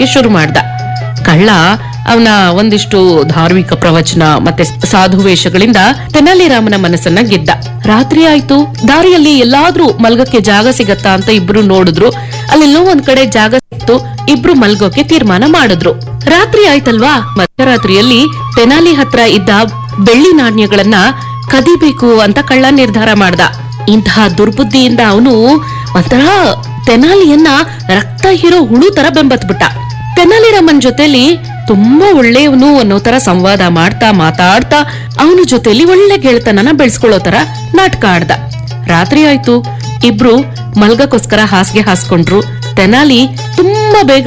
ಮಾಡೋದಕ್ಕೆ ಶುರು ಮಾಡ್ದ ಕಳ್ಳ ಅವನ ಒಂದಿಷ್ಟು ಧಾರ್ಮಿಕ ಪ್ರವಚನ ಮತ್ತೆ ಸಾಧು ವೇಷಗಳಿಂದ ತೆನಾಲಿರಾಮನ ಮನಸ್ಸನ್ನ ಗೆದ್ದ ರಾತ್ರಿ ಆಯ್ತು ದಾರಿಯಲ್ಲಿ ಎಲ್ಲಾದ್ರೂ ಮಲ್ಗಕ್ಕೆ ಜಾಗ ಸಿಗತ್ತಾ ಅಂತ ಇಬ್ರು ನೋಡಿದ್ರು ಅಲ್ಲೆಲ್ಲೋ ಒಂದ್ ಕಡೆ ಜಾಗ ಸಿಕ್ತು ಇಬ್ರು ಮಲ್ಗೋಕೆ ತೀರ್ಮಾನ ಮಾಡಿದ್ರು ರಾತ್ರಿ ಆಯ್ತಲ್ವಾ ಮಧ್ಯರಾತ್ರಿಯಲ್ಲಿ ತೆನಾಲಿ ಹತ್ರ ಇದ್ದ ಬೆಳ್ಳಿ ನಾಣ್ಯಗಳನ್ನ ಕದಿಬೇಕು ಅಂತ ಕಳ್ಳ ನಿರ್ಧಾರ ಮಾಡ್ದ ಇಂತಹ ದುರ್ಬುದ್ಧಿಯಿಂದ ಅವನು ಒಂಥರ ತೆನಾಲಿಯನ್ನ ರಕ್ತ ಹೀರೋ ಹುಳು ತರ ಬೆಂಬತ್ಬಿಟ್ಟ ತೆನಾಲಿರಾಮನ್ ಜೊತೆಲಿ ತುಂಬಾ ಒಳ್ಳೆಯವನು ಅನ್ನೋ ತರ ಸಂವಾದ ಮಾಡ್ತಾ ಮಾತಾಡ್ತಾ ಅವನ ಜೊತೆಲಿ ಒಳ್ಳೆ ಗೆಳೆತನನ ಬೆಳೆಸ್ಕೊಳ್ಳೋ ತರ ನಾಟಕ ಆಡ್ದ ರಾತ್ರಿ ಆಯ್ತು ಇಬ್ರು ಮಲ್ಗಕ್ಕೋಸ್ಕರ ಹಾಸಿಗೆ ಹಾಸ್ಕೊಂಡ್ರು ತೆನಾಲಿ ತುಂಬಾ ಬೇಗ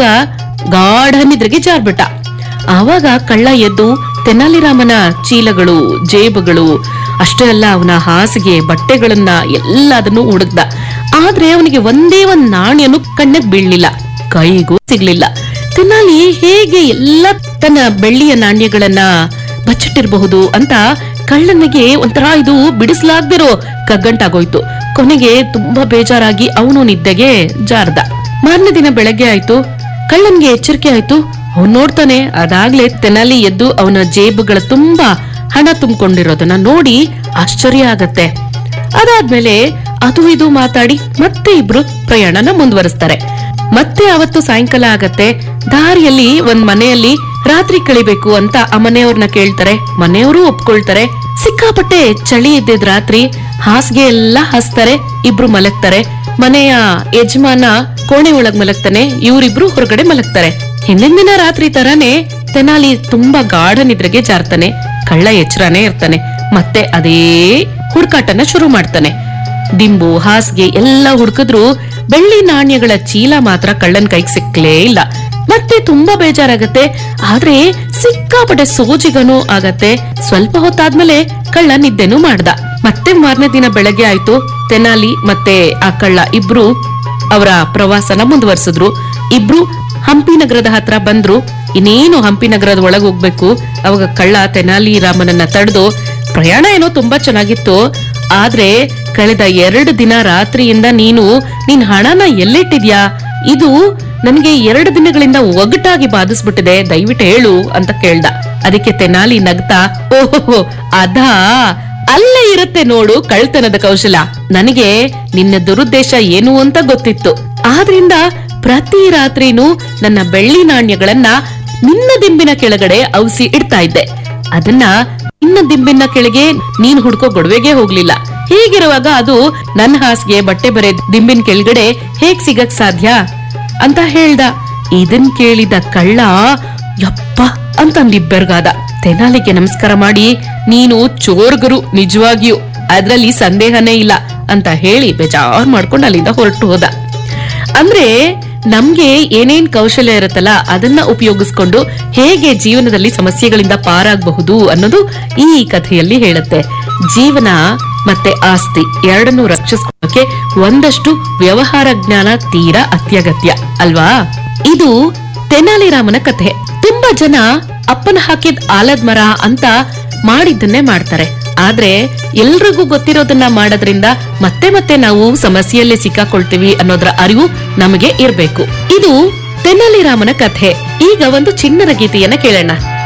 ಗಾಢ ನಿದ್ರೆಗೆ ಜಾರ್ಬಿಟ್ಟ ಆವಾಗ ಕಳ್ಳ ಎದ್ದು ತೆನಾಲಿರಾಮನ ಚೀಲಗಳು ಜೇಬುಗಳು ಅಷ್ಟೇ ಅಲ್ಲ ಅವನ ಹಾಸಿಗೆ ಬಟ್ಟೆಗಳನ್ನ ಎಲ್ಲದನ್ನು ಹುಡುಕ್ದ ಆದ್ರೆ ಅವನಿಗೆ ಒಂದೇ ಒಂದ್ ನಾಣ್ಯನು ಕಣ್ಣಿಗೆ ಬೀಳ್ಲಿಲ್ಲ ಕೈಗೂ ಸಿಗ್ಲಿಲ್ಲ ತೆನಾಲಿ ಹೇಗೆ ಎಲ್ಲ ತನ್ನ ಬೆಳ್ಳಿಯ ನಾಣ್ಯಗಳನ್ನ ಬಚ್ಚಿಟ್ಟಿರಬಹುದು ಅಂತ ಕಳ್ಳನಿಗೆ ಒಂಥರ ಇದು ಬಿಡಿಸ್ಲಾಗ್ದಿರೋ ಕಗ್ಗಂಟಾಗೋಯ್ತು ಕೊನೆಗೆ ತುಂಬಾ ಬೇಜಾರಾಗಿ ಅವನು ನಿದ್ದೆಗೆ ಜಾರ್ದ ಮಾರನೇ ದಿನ ಬೆಳಗ್ಗೆ ಆಯ್ತು ಕಳ್ಳನ್ಗೆ ಎಚ್ಚರಿಕೆ ಆಯ್ತು ಅವನ್ ನೋಡ್ತಾನೆ ಅದಾಗ್ಲೇ ತೆನಾಲಿ ಎದ್ದು ಅವನ ಜೇಬುಗಳ ತುಂಬಾ ಹಣ ತುಂಬಿಕೊಂಡಿರೋದನ್ನ ನೋಡಿ ಆಶ್ಚರ್ಯ ಆಗತ್ತೆ ಅದಾದ್ಮೇಲೆ ಅದು ಇದು ಮಾತಾಡಿ ಮತ್ತೆ ಇಬ್ರು ಪ್ರಯಾಣನ ಮುಂದುವರಿಸ್ತಾರೆ ಮತ್ತೆ ಅವತ್ತು ಸಾಯಂಕಾಲ ಆಗತ್ತೆ ದಾರಿಯಲ್ಲಿ ಒಂದ್ ಮನೆಯಲ್ಲಿ ರಾತ್ರಿ ಕಳಿಬೇಕು ಅಂತ ಆ ಮನೆಯವ್ರನ್ನ ಕೇಳ್ತಾರೆ ಮನೆಯವರು ಒಪ್ಕೊಳ್ತಾರೆ ಸಿಕ್ಕಾಪಟ್ಟೆ ಚಳಿ ಇದ್ದಿದ್ ರಾತ್ರಿ ಹಾಸಿಗೆ ಎಲ್ಲ ಹಸ್ತಾರೆ ಇಬ್ರು ಮಲಗ್ತಾರೆ ಮನೆಯ ಯಜಮಾನ ಕೋಣೆ ಒಳಗ್ ಮಲಗ್ತಾನೆ ಇವ್ರಿಬ್ರು ಹೊರಗಡೆ ಮಲಗ್ತಾರೆ ಹಿಂದಿನ ದಿನ ರಾತ್ರಿ ತರಾನೇ ತೆನಾಲಿ ತುಂಬಾ ಗಾಢ ನಿದ್ರೆಗೆ ಜಾರ್ತಾನೆ ಕಳ್ಳ ಎಚ್ಚರನೇ ಇರ್ತಾನೆ ಮತ್ತೆ ಅದೇ ಹುಡುಕಾಟನ ಶುರು ಮಾಡ್ತಾನೆ ದಿಂಬು ಹಾಸಿಗೆ ಎಲ್ಲ ಹುಡುಕಿದ್ರು ಬೆಳ್ಳಿ ನಾಣ್ಯಗಳ ಚೀಲ ಮಾತ್ರ ಕಳ್ಳನ್ ಕೈಗೆ ಸಿಕ್ಲೇ ಇಲ್ಲ ಮತ್ತೆ ತುಂಬಾ ಬೇಜಾರಾಗತ್ತೆ ಆದ್ರೆ ಸಿಕ್ಕಾಪಟ್ಟೆ ಸೋಜಿಗನೂ ಆಗತ್ತೆ ಸ್ವಲ್ಪ ಹೊತ್ತಾದ್ಮೇಲೆ ಕಳ್ಳ ನಿದ್ದೆನೂ ಮಾಡ್ದ ಮತ್ತೆ ಮಾರನೇ ದಿನ ಬೆಳಗ್ಗೆ ಆಯ್ತು ತೆನಾಲಿ ಮತ್ತೆ ಆ ಕಳ್ಳ ಇಬ್ರು ಅವರ ಪ್ರವಾಸನ ಮುಂದುವರಿಸಿದ್ರು ಇಬ್ರು ಹಂಪಿ ನಗರದ ಹತ್ರ ಬಂದ್ರು ಇನ್ನೇನು ಹಂಪಿ ನಗರದ ಒಳಗ್ ಹೋಗ್ಬೇಕು ಅವಾಗ ಕಳ್ಳ ತೆನಾಲಿ ರಾಮನನ್ನ ತಡೆದು ಪ್ರಯಾಣ ಏನೋ ತುಂಬಾ ಚೆನ್ನಾಗಿತ್ತು ಆದ್ರೆ ಕಳೆದ ಎರಡು ದಿನ ರಾತ್ರಿಯಿಂದ ನೀನು ನಿನ್ ಹಣನ ಎಲ್ಲಿಟ್ಟಿದ್ಯಾ ಇದು ನನ್ಗೆ ಎರಡು ದಿನಗಳಿಂದ ಒಗಟಾಗಿ ಬಾಧಿಸ್ಬಿಟ್ಟಿದೆ ದಯವಿಟ್ಟು ಹೇಳು ಅಂತ ಕೇಳ್ದ ಅದಕ್ಕೆ ತೆನಾಲಿ ನಗ್ತಾ ಓಹೋ ಅದಾ ಅಲ್ಲೇ ಇರುತ್ತೆ ನೋಡು ಕಳ್ತನದ ಕೌಶಲ ನನಗೆ ನಿನ್ನ ದುರುದ್ದೇಶ ಏನು ಅಂತ ಗೊತ್ತಿತ್ತು ಆದ್ರಿಂದ ಪ್ರತಿ ರಾತ್ರಿನೂ ನನ್ನ ಬೆಳ್ಳಿ ನಾಣ್ಯಗಳನ್ನ ನಿನ್ನ ದಿಂಬಿನ ಕೆಳಗಡೆ ಔಸಿ ಇಡ್ತಾ ಇದ್ದೆ ಅದನ್ನ ನಿನ್ನ ದಿಂಬಿನ ಕೆಳಗೆ ನೀನ್ ಹುಡ್ಕೋ ಗೊಡವೆಗೆ ಹೋಗ್ಲಿಲ್ಲ ಹೀಗಿರುವಾಗ ಅದು ನನ್ನ ಹಾಸಿಗೆ ಬಟ್ಟೆ ಬರೆ ದಿಂಬಿನ ಕೆಳಗಡೆ ಹೇಗ್ ಸಿಗಕ್ ಸಾಧ್ಯ ಅಂತ ಹೇಳ್ದ ಇದನ್ ಕೇಳಿದ ಕಳ್ಳ ಯಪ್ಪ ಅಂತ ನಿಬ್ಬೆರ್ಗಾದ ತೆನಾಲಿಗೆ ನಮಸ್ಕಾರ ಮಾಡಿ ನೀನು ಚೋರ್ಗರು ನಿಜವಾಗಿಯೂ ಅದ್ರಲ್ಲಿ ಸಂದೇಹನೇ ಇಲ್ಲ ಅಂತ ಹೇಳಿ ಬೇಜಾರ್ ಮಾಡ್ಕೊಂಡು ಅಲ್ಲಿಂದ ಹೊರಟು ಹೋದ ಅಂದ್ರೆ ನಮ್ಗೆ ಏನೇನ್ ಕೌಶಲ್ಯ ಇರುತ್ತಲ್ಲ ಅದನ್ನ ಉಪಯೋಗಿಸ್ಕೊಂಡು ಹೇಗೆ ಜೀವನದಲ್ಲಿ ಸಮಸ್ಯೆಗಳಿಂದ ಪಾರಾಗಬಹುದು ಅನ್ನೋದು ಈ ಕಥೆಯಲ್ಲಿ ಹೇಳುತ್ತೆ ಜೀವನ ಮತ್ತೆ ಆಸ್ತಿ ಎರಡನ್ನೂ ರಕ್ಷಿಸ್ಕೊಳ್ಳೋಕೆ ಒಂದಷ್ಟು ವ್ಯವಹಾರ ಜ್ಞಾನ ತೀರಾ ಅತ್ಯಗತ್ಯ ಅಲ್ವಾ ಇದು ತೆನಾಲಿರಾಮನ ಕಥೆ ತುಂಬಾ ಜನ ಅಪ್ಪನ ಹಾಕಿದ ಆಲದ್ ಮರ ಅಂತ ಮಾಡಿದ್ದನ್ನೇ ಮಾಡ್ತಾರೆ ಆದ್ರೆ ಎಲ್ರಿಗೂ ಗೊತ್ತಿರೋದನ್ನ ಮಾಡೋದ್ರಿಂದ ಮತ್ತೆ ಮತ್ತೆ ನಾವು ಸಮಸ್ಯೆಯಲ್ಲಿ ಸಿಕ್ಕಾಕೊಳ್ತೀವಿ ಅನ್ನೋದ್ರ ಅರಿವು ನಮಗೆ ಇರ್ಬೇಕು ಇದು ತೆನಾಲಿರಾಮನ ಕಥೆ ಈಗ ಒಂದು ಚಿನ್ನದ ಗೀತೆಯನ್ನ ಕೇಳೋಣ